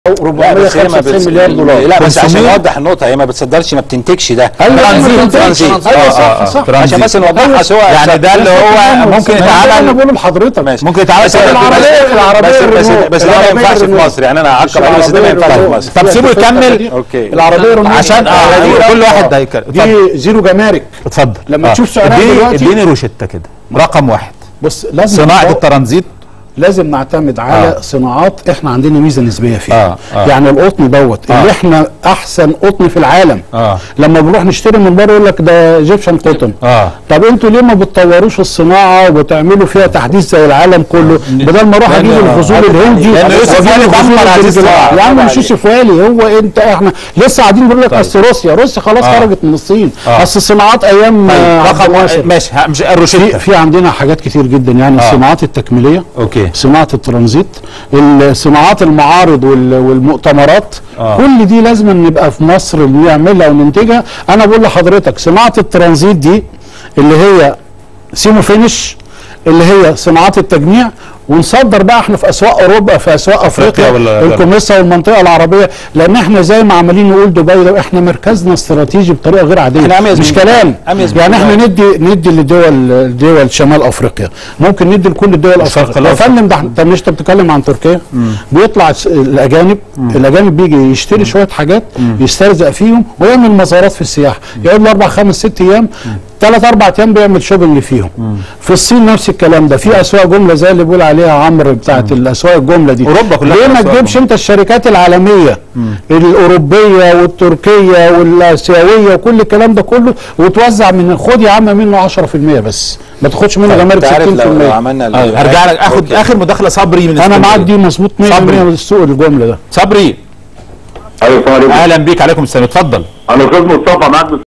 لا بس هي ما 495 بتس- مليار دولار لا بس عشان 500 نوضح النقطه هي ما بتصدرش ما بتنتجش ده ايوه ترانزيت، أيوة، ترانزيت. ايوه آه، صح آه، صح ترانزيت. عشان بس نوضحها سواء يعني ده اللي هو ممكن انا يتعمل بقول لحضرتك ماشي ممكن يتعمل بس سواء العربية- العربية بس بس الريموت. بس ده ما العربية ينفعش في الريموت. مصر يعني انا اعقب عليه بس ده ما ينفعش في مصر طب سيبه يكمل اوكي العربيه الريموت عشان اه دي- كل واحد هيكلم اتفضل دي زيرو جمارك اتفضل لما تشوف سعرها اديني- دلوقتي- اديني روشته كده رقم واحد بص لازم صناعه نعتمد- الترانزيت لازم نعتمد على آه. صناعات احنا عندنا ميزه نسبيه فيها آه، آه. يعني القطن دوت آه. اللي احنا احسن قطن في العالم آه. لما بنروح نشتري من بره يقول لك ده ايجيبشن قطن آه. طب انتوا ليه ما بتطوروش الصناعه وبتعملوا فيها تحديث زي العالم كله بدل ما اروح لأن- اجيب الفصول آه. الهندي لأن يوسف وأجيب والي الفصول دمر هذه البرازيلية. الصناعة. يا عم طبعا مش يوسف والي هو انت احنا لسه قاعدين بنقول لك اصل روسيا روسيا خلاص آه. خرجت من الصين آه. اصل الصناعات ايام آه، عبد رقم الناصر. ماشي ها- مش في الروشته في عندنا حاجات كتير جدا يعني آه. الصناعات التكميليه اوكي صناعه الترانزيت صناعات المعارض وال- والمؤتمرات آه. كل دي لازم نبقى في مصر نعملها وننتجها انا بقول لحضرتك صناعه الترانزيت دي اللي هي سيمو فينش اللي هي صناعات التجميع ونصدر بقى احنا في اسواق اوروبا في اسواق افريقيا ولا- الكوميسا والمنطقه العربيه لان احنا زي ما عمالين نقول دبي ده احنا مركزنا استراتيجي بطريقه غير عاديه احنا أميز مش من- كلام أميز من يعني احنا دول. ندي ندي لدول دول شمال افريقيا ممكن ندي لكل الدول افريقيا يا الأوسط. فندم ده إحنا- طب مش انت بتتكلم عن تركيا بيطلع الس- الاجانب الاجانب بيجي يشتري شويه حاجات يسترزق فيهم ويعمل مزارات في السياحه يقعد له اربع خمس ست ايام ثلاث اربع ايام بيعمل شوبنج فيهم في الصين نفس الكلام ده في اسواق جمله زي اللي بيقول عليها عمرو بتاعت الاسواق الجمله دي أوروبا كلها ليه ما أسواق تجيبش جملة. انت الشركات العالميه الاوروبيه والتركيه والاسيويه وكل الكلام ده كله وتوزع من خد يا عم منه 10% بس ما تاخدش منه طيب، جمارك انت عارف لو, لو 60% عملنا ال- آه، ارجع لك اخد أوكي. اخر مداخله صبري من انا اسكندرية. معاك دي مظبوط 100% صبري. من السوق الجمله ده صبري ايوه السلام عليكم اهلا بيك عليكم السلام اتفضل انا استاذ مصطفى معاك